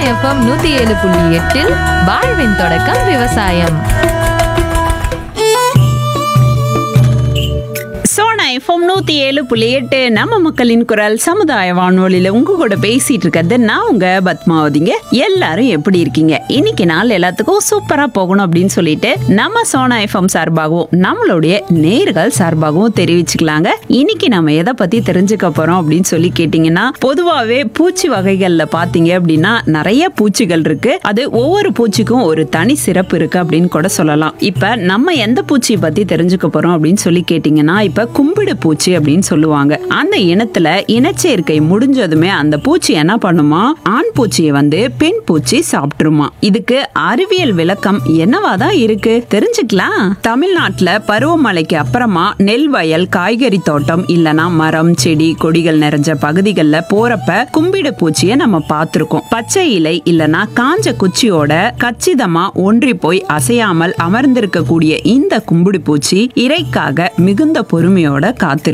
FM நூத்தி ஏழு புள்ளி எட்டில் வாழ்வின் தொடக்கம் விவசாயம் சோனா எஃப்எம் நூத்தி ஏழு புள்ளி எட்டு நம்ம மக்களின் குரல் சமுதாய வானொலியில உங்க கூட பேசிட்டு இருக்கிறது நான் உங்க பத்மாவதிங்க எல்லாரும் எப்படி இருக்கீங்க இன்னைக்கு நாள் எல்லாத்துக்கும் சூப்பரா போகணும் அப்படின்னு சொல்லிட்டு நம்ம சோனா எஃப்எம் சார்பாகவும் நம்மளுடைய நேர்கள் சார்பாகவும் தெரிவிச்சுக்கலாங்க இன்னைக்கு நம்ம எதை பத்தி தெரிஞ்சுக்க போறோம் அப்படின்னு சொல்லி கேட்டீங்கன்னா பொதுவாவே பூச்சி வகைகள்ல பாத்தீங்க அப்படின்னா நிறைய பூச்சிகள் இருக்கு அது ஒவ்வொரு பூச்சிக்கும் ஒரு தனி சிறப்பு இருக்கு அப்படின்னு கூட சொல்லலாம் இப்ப நம்ம எந்த பூச்சியை பத்தி தெரிஞ்சுக்க போறோம் அப்படின்னு சொல்லி கேட்டீங்கன்னா இப்ப கும்பிடு பூச்சி அப்படின்னு சொல்லுவாங்க அந்த இனத்துல இனச்சேர்க்கை முடிஞ்சதுமே அந்த பூச்சி என்ன பண்ணுமா ஆண் பூச்சியை வந்து பெண் பூச்சி சாப்பிட்டுருமா இதுக்கு அறிவியல் விளக்கம் என்னவாதான் இருக்கு தெரிஞ்சுக்கலாம் தமிழ்நாட்டுல பருவமழைக்கு அப்புறமா நெல் வயல் காய்கறி தோட்டம் இல்லனா மரம் செடி கொடிகள் நிறைஞ்ச பகுதிகளில் போறப்ப கும்பிடு பூச்சியை நம்ம பார்த்திருக்கோம் பச்சை இலை இல்லனா காஞ்ச குச்சியோட கச்சிதமா ஒன்றி போய் அசையாமல் அமர்ந்திருக்கக்கூடிய இந்த கும்பிடு பூச்சி இறைக்காக மிகுந்த பொறுமையோட காத்திருக்கும்